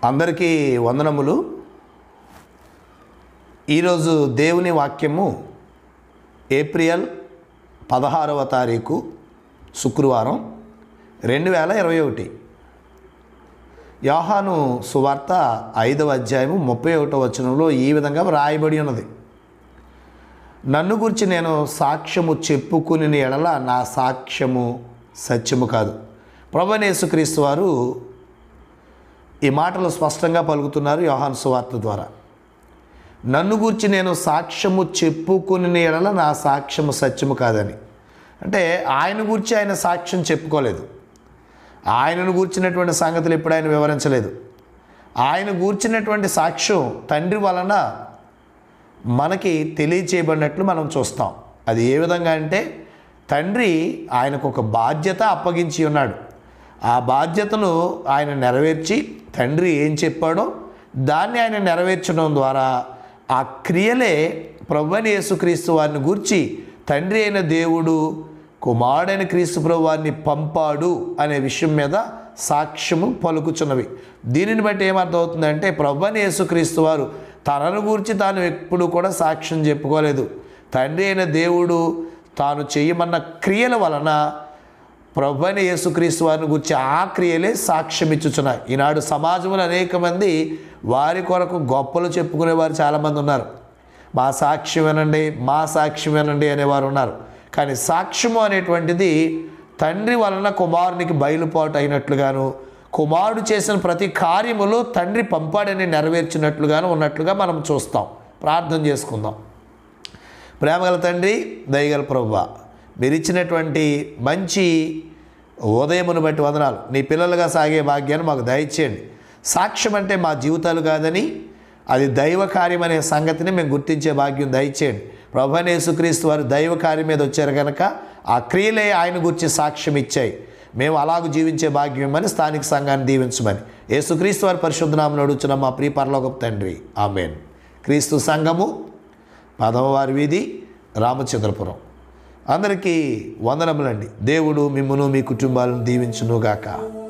అందరికీ వందనములు ఈరోజు దేవుని వాక్యము ఏప్రిల్ పదహారవ తారీఖు శుక్రవారం రెండు వేల ఇరవై ఒకటి యోహాను సువార్త ఐదవ అధ్యాయము ముప్పై ఒకటో వచనంలో ఈ విధంగా వ్రాయబడి ఉన్నది నన్ను గురించి నేను సాక్ష్యము చెప్పుకుని ఎడల నా సాక్ష్యము సత్యము కాదు ప్రభనేసుక్రీస్తు వారు ఈ మాటలు స్పష్టంగా పలుకుతున్నారు యోహాను సువార్త ద్వారా నన్ను గూర్చి నేను సాక్ష్యము చెప్పుకుని ఎడల నా సాక్ష్యము సత్యము కాదని అంటే ఆయన గురించి ఆయన సాక్ష్యం చెప్పుకోలేదు ఆయనను గూర్చినటువంటి సంగతులు ఎప్పుడు ఆయన వివరించలేదు ఆయన గూర్చినటువంటి సాక్ష్యం తండ్రి వలన మనకి తెలియచేయబడినట్లు మనం చూస్తాం అది ఏ విధంగా అంటే తండ్రి ఆయనకు ఒక బాధ్యత అప్పగించి ఉన్నాడు ఆ బాధ్యతను ఆయన నెరవేర్చి తండ్రి ఏం చెప్పాడో దాన్ని ఆయన నెరవేర్చడం ద్వారా ఆ క్రియలే ప్రభువైన యేసుక్రీస్తు వారిని గూర్చి తండ్రి అయిన దేవుడు కుమారుడైన క్రీస్తు ప్రభు వారిని పంపాడు అనే విషయం మీద సాక్ష్యము పలుకుచున్నవి దీనిని బట్టి ఏమర్థమవుతుందంటే ప్రభువైన యేసుక్రీస్తు వారు తనను గురించి తాను ఎప్పుడు కూడా సాక్ష్యం చెప్పుకోలేదు తండ్రి అయిన దేవుడు తాను చేయమన్న క్రియల వలన ప్రభు అయిన యేసుక్రీస్తు వారిని గురించి ఆ క్రియలే సాక్ష్యం ఇచ్చుచున్నాయి ఈనాడు సమాజంలో అనేక మంది వారి కొరకు గొప్పలు చెప్పుకునే వారు చాలామంది ఉన్నారు మా సాక్ష్యం వినండి మా సాక్ష్యం వినండి అనేవారు ఉన్నారు కానీ సాక్ష్యము అనేటువంటిది తండ్రి వలన కుమారునికి బయలుపాటు అయినట్లుగాను కుమారుడు చేసిన ప్రతి కార్యములో తండ్రి పంపాడని నెరవేర్చినట్లుగాను ఉన్నట్లుగా మనం చూస్తాం ప్రార్థన చేసుకుందాం ప్రేమగల తండ్రి దయగల ప్రభువ మీరు ఇచ్చినటువంటి మంచి ఉదయమును బట్టి వందనాలు నీ పిల్లలుగా సాగే భాగ్యాన్ని మాకు దయచేయండి సాక్ష్యం అంటే మా జీవితాలు కాదని అది దైవ కార్యం అనే సంగతిని మేము గుర్తించే భాగ్యం దయచేయండి ప్రభు అయిన యేసుక్రీస్తు వారు దైవ కార్యం మీద వచ్చారు కనుక ఆ క్రియలే ఆయన గురించి సాక్ష్యం ఇచ్చాయి మేము అలాగూ జీవించే భాగ్యం ఇమ్మని స్థానిక సంఘాన్ని దీవించమని యేసుక్రీస్తు వారి పరిశుద్ధనామను అడుగుచున్న మా ప్రియ పరలోకపు తండ్రి ఆమెన్ క్రీస్తు సంఘము పదమవారి వీధి రామచంద్రపురం అందరికీ వందనములండి దేవుడు మిమ్మును మీ కుటుంబాలను దీవించునుగాక